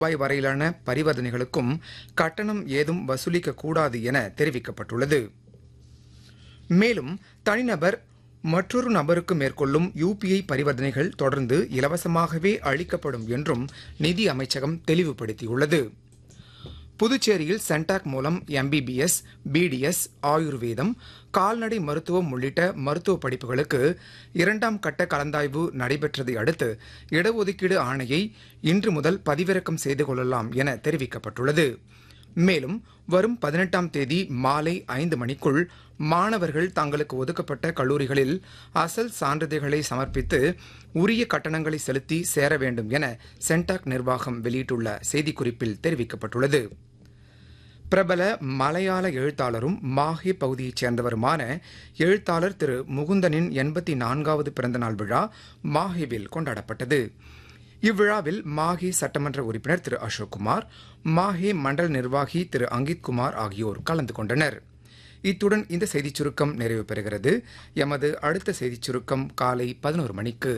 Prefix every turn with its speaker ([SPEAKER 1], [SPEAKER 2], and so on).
[SPEAKER 1] ரூபாய் வரையிலான பரிவர்த்தனைகளுக்கும் கட்டணம் ஏதும் வசூலிக்க கூடாது என தெரிவிக்கப்பட்டுள்ளது மேலும் தனிநபர் மற்றொரு நபருக்கு மேற்கொள்ளும் யுபிஐ பரிவர்த்தனைகள் தொடர்ந்து இலவசமாகவே அளிக்கப்படும் என்றும் நிதி அமைச்சகம் தெளிவுபடுத்தியுள்ளது புதுச்சேரியில் சென்டாக் மூலம் எம்பிபிஎஸ் பிடிஎஸ் ஆயுர்வேதம் கால்நடை மருத்துவம் உள்ளிட்ட மருத்துவ படிப்புகளுக்கு இரண்டாம் கட்ட கலந்தாய்வு நடைபெற்றதை அடுத்து இடஒதுக்கீடு ஆணையை இன்று முதல் பதிவிறக்கம் செய்து கொள்ளலாம் என தெரிவிக்கப்பட்டுள்ளது மேலும் வரும் பதினெட்டாம் தேதி மாலை ஐந்து மணிக்குள் மாணவர்கள் தங்களுக்கு ஒதுக்கப்பட்ட கல்லூரிகளில் அசல் சான்றிதழ்களை சமர்ப்பித்து உரிய கட்டணங்களை செலுத்தி சேர வேண்டும் என சென்டாக் நிர்வாகம் வெளியிட்டுள்ள செய்திக்குறிப்பில் தெரிவிக்கப்பட்டுள்ளது பிரபல மலையாள எழுத்தாளரும் மாஹே பகுதியைச் சேர்ந்தவருமான எழுத்தாளர் திரு முகுந்தனின் எண்பத்தி நான்காவது பிறந்தநாள் விழா மாஹேவில் கொண்டாடப்பட்டது இவ்விழாவில் மாஹே சட்டமன்ற உறுப்பினர் திரு அசோக்குமார் மாஹே மண்டல நிர்வாகி திரு அங்கித் குமார் ஆகியோர் கலந்து கொண்டனர் இத்துடன் இந்த செய்திச் சுருக்கம் நிறைவு பெறுகிறது எமது அடுத்த செய்திச் சுருக்கம் காலை பதினோரு மணிக்கு